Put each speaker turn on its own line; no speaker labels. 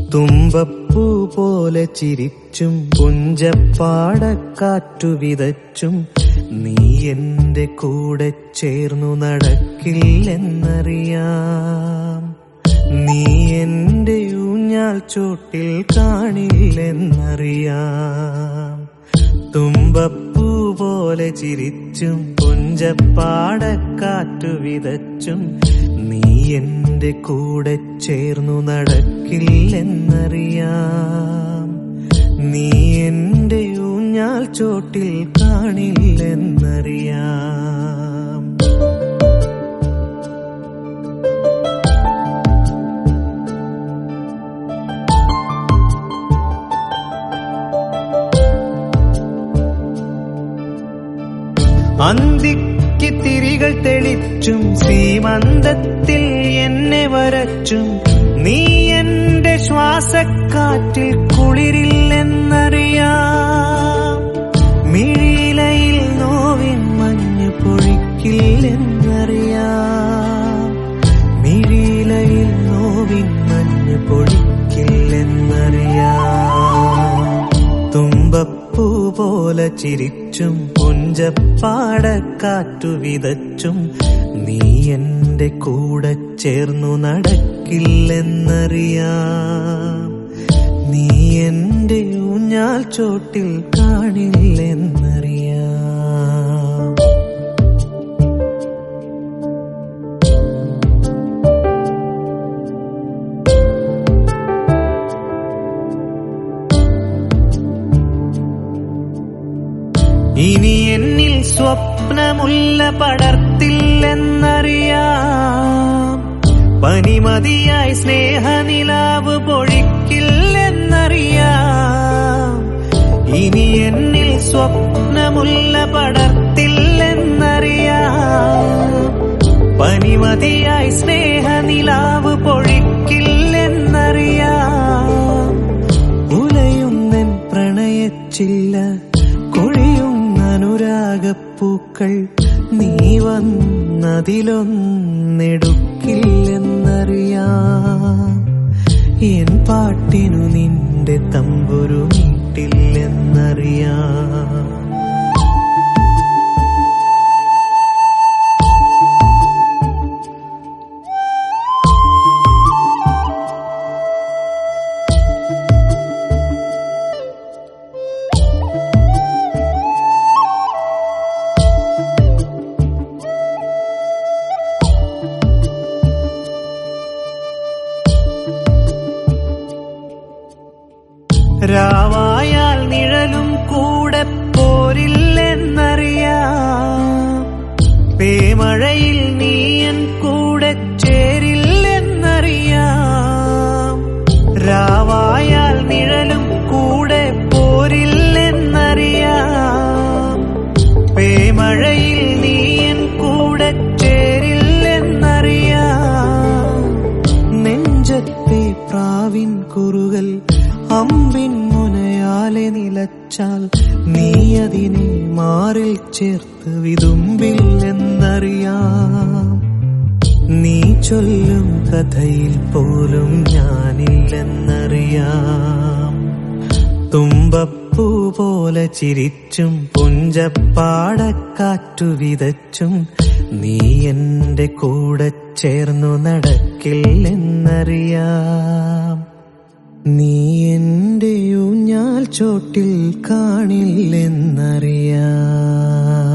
തുമ്പപ്പൂ പോലെ ചിരിച്ചും പുഞ്ചപ്പാടക്കാറ്റു വിതച്ചും നീ എന്റെ കൂടെ ചേർന്നു നടക്കില്ലെന്നറിയാം നീ എന്റെ ഊഞ്ഞാൽ ചോട്ടിൽ കാണില്ലെന്നറിയാം തുമ്പപ്പൂ പോലെ ചിരിച്ചും പുഞ്ചപ്പാടക്കാറ്റു വിതച്ചും നീ എന്റെ കൂടെ ചേർന്നു നടക്കില്ലെന്നറിയാം നീ എന്റെ ഊഞ്ഞാൽ ചോട്ടിൽ കാണില്ലെന്നറിയാം അന്തിക്ക് തിരികൾ തെളിച്ചും സീമന്തത്തിൽ എന്നെ വരച്ചും നീ എന്റെ ശ്വാസക്കാറ്റിൽ കുളിരില്ലെന്നറിയാം മിഴിയിലയിൽ നോവിൻ മഞ്ഞ് പൊഴിക്കില്ലെന്നറിയാം മിഴിയിലയിൽ നോവിൻ മഞ്ഞ് പൊഴിക്കില്ലെന്നറിയാം തുമ്പപ്പൂ പോലെ ചിരിച്ചും പുഞ്ചപ്പാടക്കാറ്റു വിതച്ചും നീ എന്റെ കൂടെ ചേർന്നു നടക്കില്ലെന്നറിയാം നീ എന്റെ ഊഞ്ഞാൽ ചോട്ടിൽ കാണില്ലെന്നറിയാം ഇനി എന്നിൽ സ്വപ്നമുല്ല പടർത്തില്ലെന്നറിയാം പനിമതിയായി സ്നേഹനിലാവ് പൊഴിക്കില്ലെന്നറിയാം ഇനി എന്നിൽ സ്വപ്നമുല്ല പടർത്തില്ലെന്നറിയാം പനിമതിയായി സ്നേഹനിലാവ് പൊഴിക്കില്ലെന്നറിയാം ഉലയുന്നൻ പ്രണയച്ചില്ല കൊഴിയും അനുരാഗപ്പൂക്കൾ നീ വന്നതിലൊന്നെടുക്കില്ലെന്നറിയാം എൻ പാട്ടിനു നിന്റെ തമ്പുരു മീട്ടില്ലെന്നറിയാം രാവായാൽ നിഴലും കൂടെ പോരില്ലെന്നറിയാം പേമഴയിൽ നീയൻ കൂടെ ചേരില്ലെന്നറിയാം രാവായാൽ നിഴലും കൂടെ പോരില്ലെന്നറിയാം പേമഴയിൽ നീയൻ കൂടെ ചേരില്ലെന്നറിയാം നെഞ്ചത്തെ പ്രാവിൻ കുറുകൽ അമ്പിൻ മുനയാലെ നിലച്ചാൽ നീ അതിനെ മാറിൽ ചേർത്ത് വിതുമ്പില്ലെന്നറിയാം നീ ചൊല്ലും കഥയിൽ പോലും ഞാനില്ലെന്നറിയാം തുമ്പപ്പൂ പോലെ ചിരിച്ചും പുഞ്ചപ്പാടക്കാറ്റു വിതച്ചും നീ എന്റെ കൂടെ ചേർന്നു നടക്കില്ലെന്നറിയാം നീ എന്റെ ഊഞ്ഞാൽ ചോട്ടിൽ കാണില്ലെന്നറിയാം